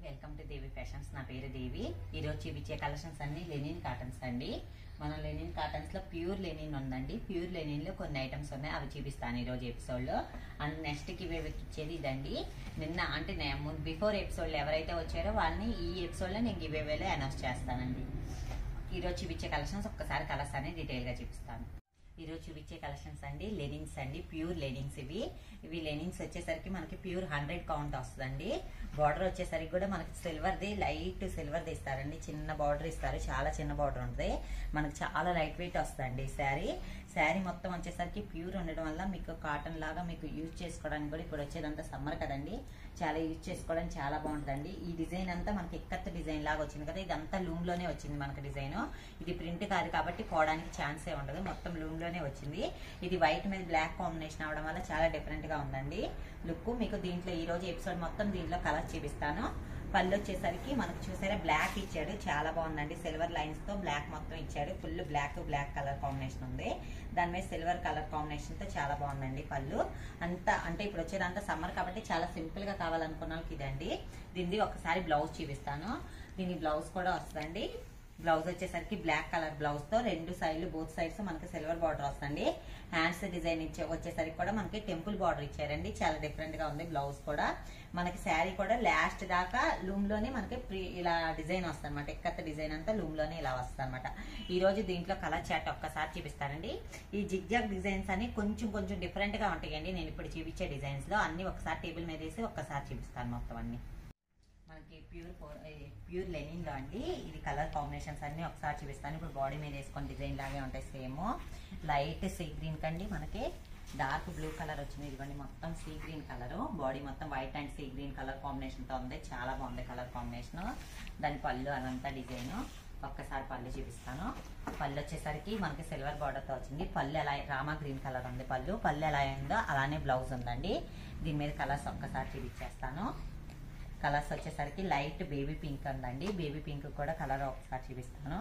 welcome to Devi fashions నా పేరు దేవి ఈరోజు చూపించే కలెక్షన్స్ అన్ని లెనిన్ కాటన్స్ అండి మన లెనిన్ కాటన్స్ లో ప్యూర్ లెనిన్ ఉందండి ప్యూర్ లెనిన్ లో కొన్ని ఐటమ్స్ ఉన్నాయి అవి చూపిస్తాను ఈ రోజు ఎపిసోడ్ లో అండ్ నెక్స్ట్ కి ఇచ్చేది ఇదండి నిన్న అంటే బిఫోర్ ఎపిసోడ్ లో ఎవరైతే వచ్చారో వాళ్ళని ఈ ఎపిసోడ్ లో నేను గివ్ అవేలో అనౌన్స్ చేస్తానండి ఈ రోజు చూపించే కలెక్షన్స్ ఒక్కసారి కలర్స్ అనేది డీటెయిల్ గా చూపిస్తాను ఈ రోజు చూపించే కలెక్షన్స్ అండి లెనిన్స్ అండి ప్యూర్ లెనిన్స్ ఇవి ఇవి లెనిన్స్ వచ్చేసరికి మనకి ప్యూర్ హండ్రెడ్ కౌంట్ వస్తుందండి బార్డర్ వచ్చేసరికి కూడా మనకి సిల్వర్ది లైట్ సిల్వర్ది ఇస్తారండి చిన్న బార్డర్ ఇస్తారు చాలా చిన్న బార్డర్ ఉంటుంది మనకి చాలా లైట్ వెయిట్ వస్తుందండి ఈ శారీ శారీ మొత్తం వచ్చేసరికి ప్యూర్ ఉండడం వల్ల మీకు కాటన్ లాగా మీకు యూజ్ చేసుకోవడానికి కూడా ఇప్పుడు వచ్చేదంతా సమ్మర్ కదండి చాలా యూజ్ చేసుకోవడానికి చాలా బాగుంటుందండి ఈ డిజైన్ అంతా మనకి ఎక్కత్త డిజైన్ లాగా వచ్చింది కదా ఇదంతా లూమ్ లోనే వచ్చింది మనకి డిజైన్ ఇది ప్రింట్ కాదు కాబట్టి పోవడానికి ఛాన్సే ఉండదు మొత్తం లూమ్ లోనే వచ్చింది ఇది వైట్ మీద బ్లాక్ కాంబినేషన్ అవడం వల్ల చాలా డిఫరెంట్ గా ఉందండి లుక్ మీకు దీంట్లో ఈ రోజు ఎపిసోడ్ మొత్తం దీంట్లో కలర్ చూపిస్తాను పళ్ళు వచ్చేసరికి మనకు చూసారా బ్లాక్ ఇచ్చాడు చాలా బాగుందండి సిల్వర్ లైన్స్ తో బ్లాక్ మొత్తం ఇచ్చాడు full black black colour combination ఉంది దాని మీద సిల్వర్ కలర్ కాంబినేషన్ తో చాలా బాగుందండి పళ్ళు అంతా అంటే ఇప్పుడు వచ్చేదంతా సమ్మర్ కాబట్టి చాలా సింపుల్ గా కావాలనుకున్న వాళ్ళకి ఇదండి దీనిది ఒకసారి బ్లౌజ్ చూపిస్తాను దీని బ్లౌజ్ కూడా వస్తుందండి బ్లౌజ్ వచ్చేసరికి బ్లాక్ కలర్ బ్లౌజ్ తో రెండు సైడ్లు బోత్ సైడ్స్ మనకి సిల్వర్ బార్డర్ వస్తుంది హ్యాండ్స్ డిజైన్ ఇచ్చే వచ్చేసరికి కూడా మనకి టెంపుల్ బార్డర్ ఇచ్చారండి చాలా డిఫరెంట్ గా ఉంది బ్లౌజ్ కూడా మనకి శారీ కూడా లాస్ట్ దాకా లూమ్ లోనే మనకి ప్రీ ఇలా డిజైన్ వస్తుంది అనమాట ఎక్కత్త డిజైన్ అంతా లూమ్ లోనే ఇలా వస్తుంది అనమాట ఈ రోజు దీంట్లో కలర్ చాట్ ఒక్కసారి చూపిస్తానండి ఈ జిగ్జాగ్ డిజైన్స్ అని కొంచెం కొంచెం డిఫరెంట్ గా ఉంటాయండి నేను ఇప్పుడు చూపించే డిజైన్స్ లో అన్ని ఒకసారి టేబుల్ మీద వేసి ఒక్కసారి చూపిస్తాను మొత్తం అన్ని మనకి ప్యూర్ ప్యూర్ లెనిన్ లో అండి ఇది కలర్ కాంబినేషన్స్ అన్ని ఒకసారి చూపిస్తాను ఇప్పుడు బాడీ మీద వేసుకొని డిజైన్ లాగే ఉంటాయి సేమ్ లైట్ సీ గ్రీన్ కండి మనకి డార్క్ బ్లూ కలర్ వచ్చింది ఇదిగోండి మొత్తం సీ గ్రీన్ కలర్ బాడీ మొత్తం white and sea green colour combination తో ఉంది చాలా బాగుంది కలర్ కాంబినేషన్ దాని పళ్ళు అదంతా డిజైన్ ఒక్కసారి పళ్ళు చూపిస్తాను పళ్ళు వచ్చేసరికి మనకి సిల్వర్ బార్డర్ తో వచ్చింది పళ్ళు ఎలా రామా గ్రీన్ కలర్ ఉంది పళ్ళు పళ్ళు ఎలా ఉందో అలానే బ్లౌజ్ ఉందండి దీని మీద కలర్స్ ఒక్కసారి చూపించేస్తాను కలర్స్ వచ్చేసరికి లైట్ బేబీ పింక్ ఉందండి బేబీ పింక్ కూడా కలర్ ఒకసారి చూపిస్తాను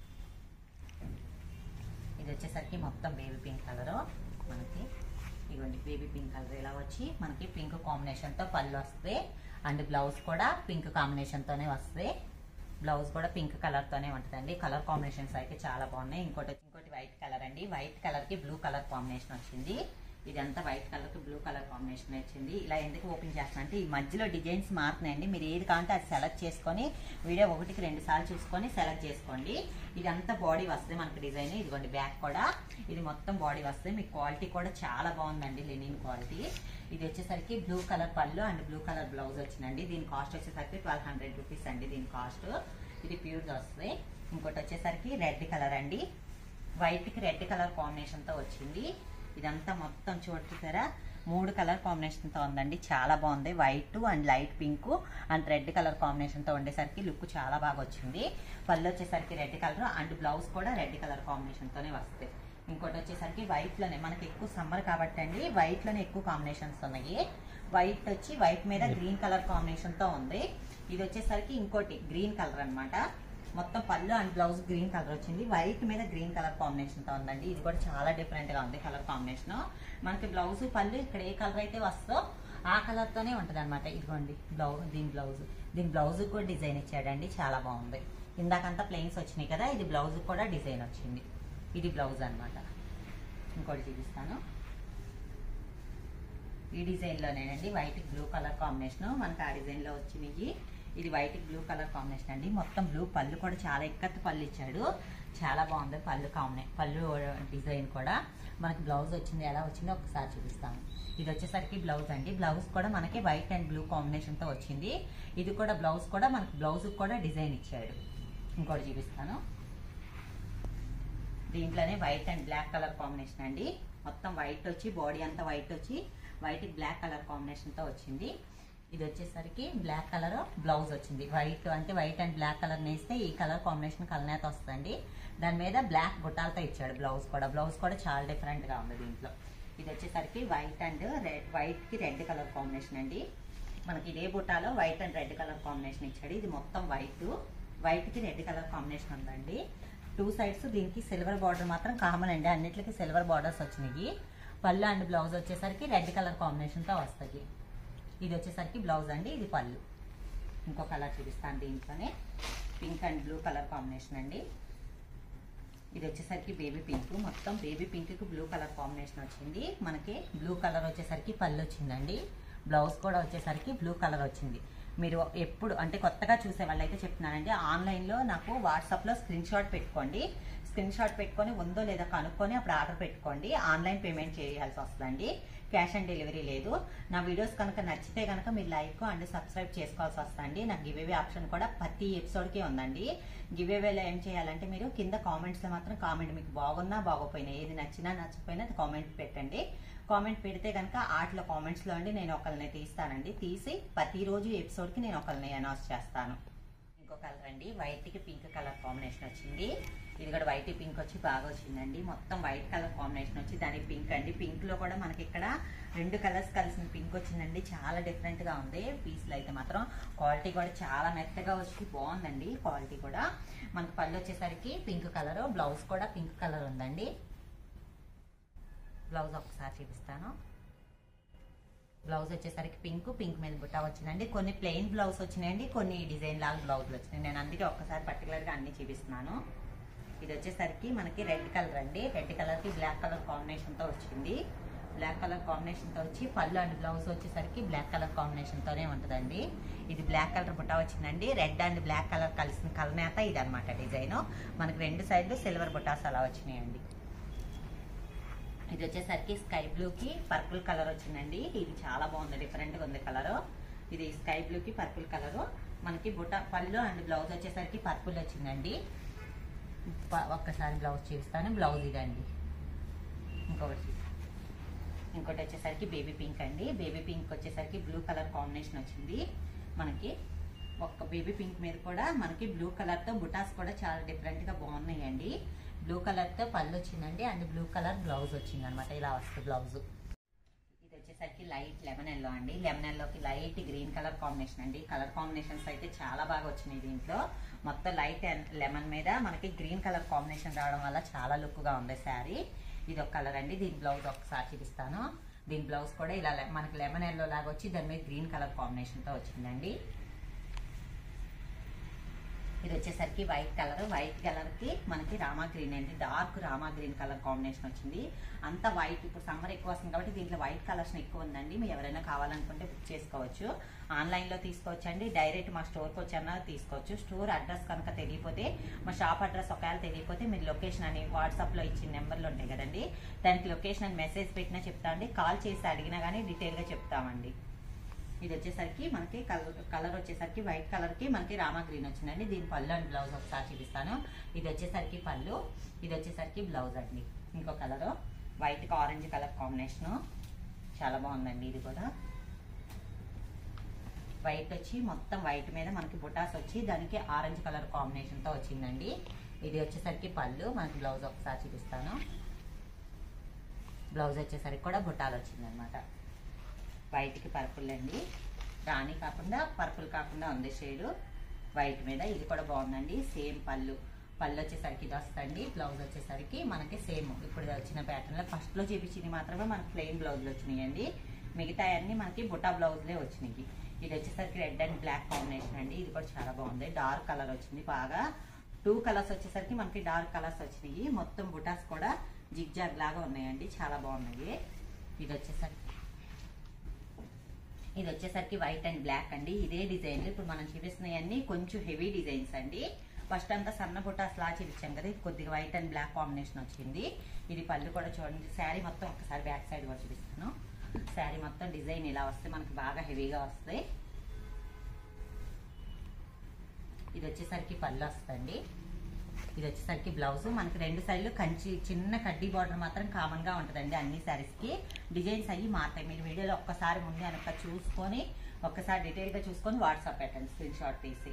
ఇది వచ్చేసరికి మొత్తం బేబీ పింక్ కలర్ మనకి ఇవ్వండి బేబీ పింక్ కలర్ ఇలా వచ్చి మనకి పింక్ కాంబినేషన్ తో పళ్ళు వస్తే అండ్ బ్లౌజ్ కూడా పింక్ కాంబినేషన్ తోనే వస్తుంది బ్లౌజ్ కూడా పింక్ కలర్ తోనే ఉంటుందండి కలర్ కాంబినేషన్స్ అయితే చాలా బాగున్నాయి ఇంకోటి ఇంకోటి వైట్ కలర్ అండి వైట్ కలర్ కి బ్లూ కలర్ కాంబినేషన్ వచ్చింది ఇదంతా వైట్ కలర్ కి బ్లూ కలర్ కాంబినేషన్ వచ్చింది ఇలా ఎందుకు ఓపెన్ చేస్తున్నా అంటే ఈ మధ్యలో డిజైన్స్ మారుతున్నాయండి మీరు ఏది కావాలంటే అది సెలెక్ట్ చేసుకొని వీడియో ఒకటికి రెండు సార్లు చూసుకొని సెలెక్ట్ చేసుకోండి ఇదంతా బాడీ వస్తుంది మనకి డిజైన్ ఇదిగోండి బ్యాక్ కూడా ఇది మొత్తం బాడీ వస్తుంది మీకు క్వాలిటీ కూడా చాలా బాగుందండి లెనిన్ క్వాలిటీ ఇది వచ్చేసరికి బ్లూ కలర్ పళ్ళు అండ్ బ్లూ కలర్ బ్లౌజ్ వచ్చిందండి దీని కాస్ట్ వచ్చేసరికి ట్వెల్వ్ హండ్రెడ్ రూపీస్ అండి దీని కాస్ట్ ఇది ప్యూర్ వస్తుంది ఇంకోటి వచ్చేసరికి రెడ్ కలర్ అండి వైట్ కి రెడ్ కలర్ కాంబినేషన్ తో వచ్చింది ఇదంతా మొత్తం చూడతారా మూడు కలర్ కాంబినేషన్ తో ఉందండి చాలా బాగుంది white and light pink and red colour combination తో ఉండేసరికి లుక్ చాలా బాగా వచ్చింది పళ్ళు వచ్చేసరికి రెడ్ కలర్ అండ్ బ్లౌజ్ కూడా రెడ్ కలర్ కాంబినేషన్ తోనే వస్తాయి ఇంకోటి వచ్చేసరికి వైట్ లోనే మనకి ఎక్కువ సమ్మర్ కాబట్టి అండి వైట్ లోనే ఎక్కువ కాంబినేషన్స్ ఉన్నాయి వైట్ వచ్చి వైట్ మీద గ్రీన్ కలర్ కాంబినేషన్ తో ఉంది ఇది వచ్చేసరికి ఇంకోటి గ్రీన్ కలర్ అన్నమాట మొత్తం పళ్ళు అండ్ బ్లౌజ్ గ్రీన్ కలర్ వచ్చింది వైట్ మీద గ్రీన్ కలర్ కాంబినేషన్ తో ఉందండి ఇది కూడా చాలా డిఫరెంట్ గా ఉంది కలర్ కాంబినేషన్ మనకి బ్లౌజ్ పళ్ళు ఇక్కడ ఏ కలర్ అయితే వస్తుందో ఆ కలర్ తోనే ఉంటది అనమాట ఇదిగోండి బ్లౌజ్ దీని బ్లౌజ్ దీని బ్లౌజ్ కూడా డిజైన్ ఇచ్చాడండి చాలా బాగుంది ఇందాకంతా ప్లెయిన్స్ వచ్చినాయి కదా ఇది బ్లౌజ్ కూడా డిజైన్ వచ్చింది ఇది బ్లౌజ్ అన్నమాట ఇంకోటి చూపిస్తాను ఈ డిజైన్ లోనేనండి వైట్ బ్లూ కలర్ కాంబినేషన్ మనకి ఆ డిజైన్ లో వచ్చినాయి ఇది వైట్ బ్లూ కలర్ కాంబినేషన్ అండి మొత్తం బ్లూ పళ్ళు కూడా చాలా ఎక్కత్త పళ్ళు ఇచ్చాడు చాలా బాగుంది పళ్ళు కాంబినే పళ్ళు డిజైన్ కూడా మనకి బ్లౌజ్ వచ్చింది ఎలా వచ్చిందో ఒకసారి చూపిస్తాను ఇది వచ్చేసరికి బ్లౌజ్ అండి బ్లౌజ్ కూడా మనకి వైట్ అండ్ బ్లూ కాంబినేషన్ తో వచ్చింది ఇది కూడా బ్లౌజ్ కూడా మనకి బ్లౌజ్ కూడా డిజైన్ ఇచ్చాడు ఇంకోటి చూపిస్తాను దీంట్లోనే white and black colour combination అండి మొత్తం వైట్ వచ్చి బాడీ అంతా వైట్ వచ్చి వైట్ బ్లాక్ కలర్ కాంబినేషన్ తో వచ్చింది ఇది వచ్చేసరికి బ్లాక్ కలర్ బ్లౌజ్ వచ్చింది వైట్ అంటే వైట్ అండ్ బ్లాక్ కలర్ నేస్తే ఈ కలర్ కాంబినేషన్ కలనేత వస్తుంది దాని మీద బ్లాక్ బుట్టాలతో ఇచ్చాడు బ్లౌజ్ కూడా బ్లౌజ్ కూడా చాలా డిఫరెంట్ గా ఉంది దీంట్లో ఇది వచ్చేసరికి వైట్ అండ్ రెడ్ వైట్ కి రెడ్ కలర్ కాంబినేషన్ అండి మనకి ఇదే బుట్టాలో white and red colour combination ఇచ్చాడు ఇది మొత్తం వైట్ వైట్ కి రెడ్ కలర్ కాంబినేషన్ ఉందండి టూ సైడ్స్ దీనికి సిల్వర్ బార్డర్ మాత్రం కామన్ అండి అన్నిటికీ సిల్వర్ బార్డర్స్ వచ్చినాయి పళ్ళు అండ్ బ్లౌజ్ వచ్చేసరికి రెడ్ కలర్ కాంబినేషన్ తో వస్తుంది ఇది వచ్చేసరికి బ్లౌజ్ అండి ఇది పళ్ళు ఇంకో కలర్ చూపిస్తాను దీంట్లోనే pink and blue colour combination అండి ఇది వచ్చేసరికి బేబీ పింక్ మొత్తం బేబీ పింక్కి బ్లూ కలర్ కాంబినేషన్ వచ్చింది మనకి బ్లూ కలర్ వచ్చేసరికి పళ్ళు వచ్చిందండి బ్లౌజ్ కూడా వచ్చేసరికి బ్లూ కలర్ వచ్చింది మీరు ఎప్పుడు అంటే కొత్తగా చూసే వాళ్ళైతే చెప్తున్నానండి ఆన్లైన్లో నాకు వాట్సాప్లో స్క్రీన్ షాట్ పెట్టుకోండి స్క్రీన్ షాట్ పెట్టుకొని ఉందో లేదో కనుక్కొని అప్పుడు ఆర్డర్ పెట్టుకోండి ఆన్లైన్ పేమెంట్ చేయాల్సి వస్తుందండి క్యాష్ ఆన్ డెలివరీ లేదు నా వీడియోస్ కనుక నచ్చితే కనుక మీరు లైక్ అండ్ సబ్స్క్రైబ్ చేసుకోవాల్సి వస్తుందండి నాకు గివేవే ఆప్షన్ కూడా ప్రతి ఎపిసోడ్కి ఉందండి గివేవేలో ఏం చేయాలంటే మీరు కింద కామెంట్స్లో మాత్రం కామెంట్ మీకు బాగున్నా బాగోపోయినా ఏది నచ్చినా నచ్చకపోయినా కామెంట్ పెట్టండి కామెంట్ పెడితే కనుక ఆటల కామెంట్స్లో అండి నేను ఒకరిని తీస్తానండి తీసి ప్రతిరోజు ఎపిసోడ్కి నేను ఒకరిని అనౌన్స్ చేస్తాను ఇంకో కలర్ అండి వైట్కి పింక్ కలర్ కాంబినేషన్ వచ్చింది ఇది కూడా వైట్ పింక్ వచ్చి బాగా వచ్చిందండి మొత్తం వైట్ కలర్ కాంబినేషన్ వచ్చి దాని పింక్ అండి పింక్ లో కూడా మనకి ఇక్కడ రెండు కలర్స్ కలిసిన పింక్ వచ్చిందండి చాలా డిఫరెంట్ గా ఉంది పీస్లు అయితే మాత్రం క్వాలిటీ కూడా చాలా మెత్తగా వచ్చి బాగుందండి క్వాలిటీ కూడా మనకి పళ్ళు వచ్చేసరికి పింక్ కలర్ బ్లౌజ్ కూడా పింక్ కలర్ ఉందండి బ్లౌజ్ ఒకసారి చూపిస్తాను బ్లౌజ్ వచ్చేసరికి పింక్ పింక్ మీద బుట్ట వచ్చిందండి కొన్ని ప్లెయిన్ బ్లౌజ్ వచ్చినాయండి కొన్ని డిజైన్ లాగా బ్లౌజులు వచ్చినాయి నేను అందుకే ఒక్కసారి పర్టికులర్గా అన్ని చూపిస్తున్నాను ఇది వచ్చేసరికి మనకి రెడ్ కలర్ అండి రెడ్ కలర్కి బ్లాక్ కలర్ కాంబినేషన్తో వచ్చింది బ్లాక్ కలర్ కాంబినేషన్తో వచ్చి పళ్ళు అండ్ బ్లౌజ్ వచ్చేసరికి బ్లాక్ కలర్ కాంబినేషన్తోనే ఉంటుందండి ఇది బ్లాక్ కలర్ బుట్ట వచ్చిందండి రెడ్ అండ్ బ్లాక్ కలర్ కలిసిన కలనేత ఇది అనమాట డిజైన్ మనకి రెండు సైడ్లు సిల్వర్ బుట్టాస్ అలా వచ్చినాయండి ఇది వచ్చేసరికి స్కై బ్లూకి పర్పుల్ కలర్ వచ్చిందండి ఇది చాలా బాగుంది డిఫరెంట్గా ఉంది కలర్ ఇది స్కై బ్లూకి పర్పుల్ కలర్ మనకి బుట్ట పళ్ళు అండ్ బ్లౌజ్ వచ్చేసరికి పర్పుల్ వచ్చిందండి ప- ఒక్కసారి బ్లౌజ్ చూపిస్తాను బ్లౌజ్ ఇదండి ఇంకొకటి ఇంకోటి వచ్చేసరికి బేబీ పింక్ అండి బేబీ పింక్ వచ్చేసరికి బ్లూ కలర్ కాంబినేషన్ వచ్చింది మనకి ఒక్క బేబీ పింక్ మీద కూడా మనకి బ్లూ కలర్తో బుటాస్ కూడా చాలా డిఫరెంట్గా బాగున్నాయండి బ్లూ కలర్తో పళ్ళు వచ్చిందండి అండ్ బ్లూ కలర్ బ్లౌజ్ వచ్చింది అనమాట ఇలా వస్తుంది బ్లౌజ్ ఇది వచ్చేసరికి లైట్ లెమన్ ఎల్లో అండి లెమన్ ఎల్లోకి లైట్ గ్రీన్ కలర్ కాంబినేషన్ అండి కలర్ కాంబినేషన్స్ అయితే చాలా బాగా వచ్చినాయి దీంట్లో మొత్తం లైట్ లెమన్ మీద మనకి గ్రీన్ కలర్ కాంబినేషన్ రావడం వల్ల చాలా లుక్ గా ఉంది శారీ ఇది ఒక కలర్ అండి దీని బ్లౌజ్ ఒకసారి చూపిస్తాను దీని బ్లౌజ్ కూడా ఇలా లె- మనకి లెమన్ ఎల్లో లాగా వచ్చి దాని మీద గ్రీన్ కలర్ కాంబినేషన్ తో వచ్చిందండి ఇది వచ్చేసరికి వైట్ కలర్ వైట్ కలర్ కి మనకి రామా గ్రీన్ అండి dark Rama green colour combination వచ్చింది అంతా వైట్ ఇప్పుడు సమ్మర్ ఎక్కువ వస్తుంది కాబట్టి దీంట్లో వైట్ కలర్స్ ఎక్కువ ఉందండి మీరు ఎవరైనా కావాలనుకుంటే బుక్ చేసుకోవచ్చు ఆన్లైన్ లో తీసుకోవచ్చు అండి డైరెక్ట్ మా స్టోర్కి వచ్చన్నా తీసుకోవచ్చు స్టోర్ అడ్రస్ కనుక తెలియపోతే మా షాప్ అడ్రస్ ఒకవేళ తెలియపోతే మీరు లొకేషన్ అని వాట్సాప్ లో ఇచ్చిన నెంబర్లు ఉంటాయి కదండి దానికి లొకేషన్ అని మెసేజ్ పెట్టినా చెప్తా అండి కాల్ చేసి అడిగినా కానీ డీటెయిల్ గా చెప్తామండి ఇది వచ్చేసరికి మనకి కలర్ కలర్ వచ్చేసరికి వైట్ కలర్ కి మనకి రామా గ్రీన్ వచ్చిందండి దీని పళ్ళు అండ్ బ్లౌజ్ ఒకసారి చూపిస్తాను ఇది వచ్చేసరికి పళ్ళు ఇది వచ్చేసరికి బ్లౌజ్ అండి ఇంకో కలర్ వైట్ కి ఆరెంజ్ కలర్ కాంబినేషన్ చాలా బాగుందండి ఇది కూడా వైట్ వచ్చి మొత్తం వైట్ మీద మనకి బుటాస్ వచ్చి దానికి ఆరెంజ్ కలర్ కాంబినేషన్ తో వచ్చిందండి ఇది వచ్చేసరికి పళ్ళు మనకి బ్లౌజ్ ఒకసారి చూపిస్తాను బ్లౌజ్ వచ్చేసరికి కూడా బుట్టాలు వచ్చిందనమాట వైట్కి పర్పుల్ అండి రాణి కాకుండా పర్పుల్ కాకుండా ఉంది షేడ్ వైట్ మీద ఇది కూడా బాగుందండి సేమ్ పళ్ళు పళ్ళు వచ్చేసరికి ఇది వస్తుంది బ్లౌజ్ వచ్చేసరికి మనకి సేమ్ ఇప్పుడు వచ్చిన ప్యాటర్న్ లో ఫస్ట్ లో చూపించింది మాత్రమే మనకి ప్లెయిన్ బ్లౌజ్లు వచ్చినాయండి మిగతా అన్ని మనకి బుటా బ్లౌజ్లే వచ్చినాయి ఇది వచ్చేసరికి రెడ్ అండ్ బ్లాక్ కాంబినేషన్ అండి ఇది కూడా చాలా బాగుంది డార్క్ కలర్ వచ్చింది బాగా టూ కలర్స్ వచ్చేసరికి మనకి డార్క్ కలర్స్ వచ్చినాయి మొత్తం బుటాస్ కూడా జిగ్జాగ్ లాగా ఉన్నాయండి చాలా బాగున్నాయి ఇది వచ్చేసరికి ఇది వచ్చేసరికి వైట్ అండ్ బ్లాక్ అండి ఇదే డిజైన్ ఇప్పుడు మనం చూపిస్తున్నాయన్నీ కొంచెం హెవీ డిజైన్స్ అండి ఫస్ట్ అంతా సన్న బుట్టాస్ లా చూపించాం కదా ఇది కొద్దిగా వైట్ అండ్ బ్లాక్ కాంబినేషన్ వచ్చింది ఇది పళ్ళు కూడా చూడండి శారీ మొత్తం ఒకసారి బ్యాక్ సైడ్ కూడా చూపిస్తాను శారీ మొత్తం డిజైన్ ఇలా వస్తే మనకి బాగా హెవీగా వస్తాయి ఇది వచ్చేసరికి పళ్ళు వస్తుంది ఇది వచ్చేసరికి బ్లౌజ్ మనకి రెండు సైడ్లు కంచి చిన్న కడ్డీ బార్డర్ మాత్రం కామన్ గా ఉంటుందండి అన్ని సారీస్ కి డిజైన్స్ అయ్యి మారుతాయి మీరు వీడియోలో ఒక్కసారి ముందే వెనక చూసుకొని ఒక్కసారి డీటెయిల్ గా చూసుకొని వాట్సాప్ పెట్టండి స్క్రీన్ షాట్ తీసి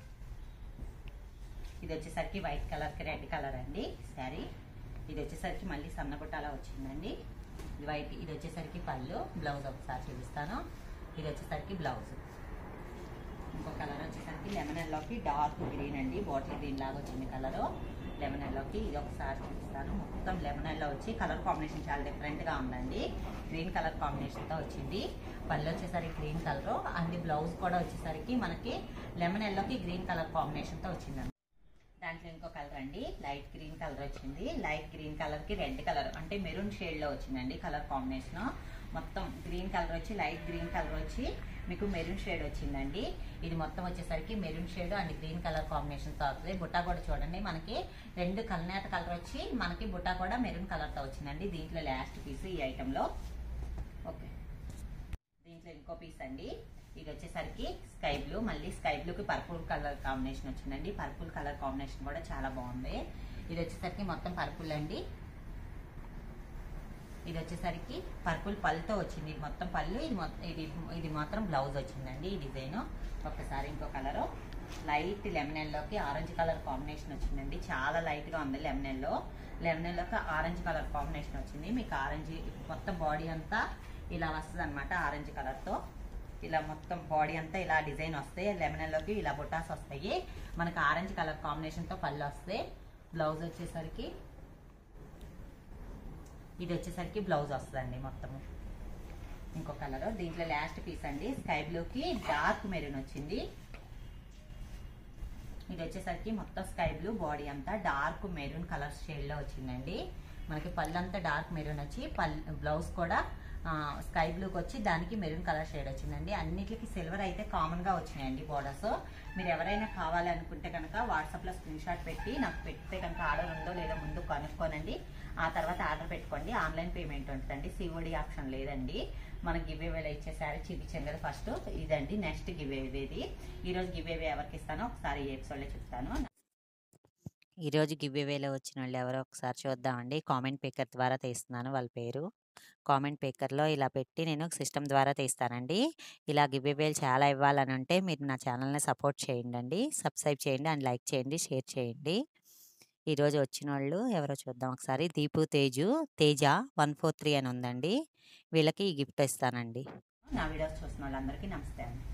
ఇది వచ్చేసరికి వైట్ కలర్ కి రెడ్ కలర్ అండి శారీ ఇది వచ్చేసరికి మళ్ళీ సన్నబుట్టాలా వచ్చిందండి ఇది వైట్ ఇది వచ్చేసరికి పళ్ళు బ్లౌజ్ ఒకసారి చూపిస్తాను ఇది వచ్చేసరికి బ్లౌజ్ ఇంకో కలర్ వచ్చేసరికి లెమన్ ఎల్లోకి డార్క్ గ్రీన్ అండి బాటిల్ గ్రీన్ లాగా వచ్చింది కలర్ లెమన్ ఎల్లోకి ఇది ఒకసారి చూపిస్తాను మొత్తం లెమన్ ఎల్లో వచ్చి కలర్ కాంబినేషన్ చాలా డిఫరెంట్ గా ఉందండి గ్రీన్ కలర్ కాంబినేషన్ తో వచ్చింది పళ్ళు వచ్చేసరికి గ్రీన్ కలర్ అండ్ బ్లౌజ్ కూడా వచ్చేసరికి మనకి లెమన్ ఎల్లోకి గ్రీన్ కలర్ కాంబినేషన్తో వచ్చిందండి దాంట్లో ఇంకో కలర్ అండి లైట్ గ్రీన్ కలర్ వచ్చింది లైట్ గ్రీన్ కలర్ కి రెడ్ కలర్ అంటే మెరూన్ షేడ్ లో వచ్చిందండి కలర్ కాంబినేషన్ మొత్తం గ్రీన్ కలర్ వచ్చి లైట్ గ్రీన్ కలర్ వచ్చి మీకు మెరూన్ షేడ్ వచ్చిందండి ఇది మొత్తం వచ్చేసరికి maroon shade and green colour combination తో వస్తుంది బుట్టా కూడా చూడండి మనకి రెండు కల్నేత కలర్ వచ్చి మనకి బుట్టా కూడా మెరూన్ కలర్ తో వచ్చిందండి దీంట్లో లాస్ట్ పీస్ ఈ ఐటమ్ లో ఓకే దీంట్లో ఇంకో పీస్ అండి ఇది వచ్చేసరికి స్కై బ్లూ మళ్ళీ స్కై బ్లూకి పర్పుల్ కలర్ కాంబినేషన్ వచ్చిందండి పర్పుల్ కలర్ కాంబినేషన్ కూడా చాలా బాగుంది ఇది వచ్చేసరికి మొత్తం పర్పుల్ అండి ఇది వచ్చేసరికి పర్పుల్ పళ్ళుతో వచ్చింది ఇది మొత్తం పళ్ళు ఇది మొత్తం ఇది ఇది మాత్రం బ్లౌజ్ వచ్చిందండి ఈ డిజైన్ ఒక్కసారి ఇంకో కలరు లైట్ లెమన్ ఎల్లోకి ఆరెంజ్ కలర్ కాంబినేషన్ వచ్చిందండి చాలా లైట్ గా ఉంది లెమన్ ఎల్లో లెమన్ ఎల్లోకి ఆరెంజ్ కలర్ కాంబినేషన్ వచ్చింది మీకు ఆరెంజ్ మొత్తం బాడీ అంతా ఇలా వస్తుంది అనమాట ఆరెంజ్ కలర్ తో ఇలా మొత్తం బాడీ అంతా ఇలా డిజైన్ వస్తాయి లెమన్ ఎల్లోకి ఇలా బుటాస్ వస్తాయి మనకి ఆరెంజ్ కలర్ కాంబినేషన్ తో పళ్ళు వస్తాయి బ్లౌజ్ వచ్చేసరికి ఇది వచ్చేసరికి బ్లౌజ్ వస్తుందండి మొత్తము ఇంకో కలర్ దీంట్లో లాస్ట్ పీస్ అండి స్కై బ్లూకి డార్క్ మెరూన్ వచ్చింది ఇది వచ్చేసరికి మొత్తం స్కై బ్లూ బాడీ అంతా డార్క్ మెరూన్ కలర్ షేడ్ లో వచ్చిందండి మనకి పళ్ళు అంతా డార్క్ మెరూన్ వచ్చి పల్ బ్లౌజ్ కూడా స్కై బ్లూకి వచ్చి దానికి మెరూన్ కలర్ షేడ్ వచ్చిందండి అన్నిటికి సిల్వర్ అయితే కామన్ గా వచ్చినాయండి బోర్డర్స్ మీరు ఎవరైనా కావాలి అనుకుంటే కనుక వాట్సాప్ లో స్క్రీన్ షాట్ పెట్టి నాకు పెడితే కనుక ఆర్డర్ ఉందో లేదో ముందు కనుక్కోనండి ఆ తర్వాత ఆర్డర్ పెట్టుకోండి ఆన్లైన్ పేమెంట్ ఉంటుందండి సిఓడి ఆప్షన్ లేదండి మనకి గివ్ వేలో ఇచ్చే శారీ చూపించాను కదా ఫస్ట్ ఇదండి నెక్స్ట్ గివ్ ఇది ఈ రోజు గివ్ అవే ఎవరికి ఇస్తానో ఒకసారి ఈ ఎపిసోడ్లో చెప్తాను ఈరోజు గివ్ అవేలో వచ్చిన వాళ్ళు ఎవరో ఒకసారి చూద్దామండి కామెంట్ పేకర్ ద్వారా తీస్తున్నాను వాళ్ళ పేరు కామెంట్ పేకర్లో ఇలా పెట్టి నేను సిస్టమ్ ద్వారా తీస్తానండి ఇలా గివ్ అవేలు చాలా ఇవ్వాలని ఉంటే మీరు నా ఛానల్ని సపోర్ట్ చేయండి అండి సబ్స్క్రైబ్ చేయండి అండ్ లైక్ చేయండి షేర్ చేయండి ఈరోజు వచ్చిన వాళ్ళు ఎవరో చూద్దాం ఒకసారి Deepu Teju Teja one four three అని ఉందండి వీళ్ళకి ఈ గిఫ్ట్ ఇస్తానండి నా వీడియోస్ చూసిన వాళ్ళందరికీ నమస్తే అండి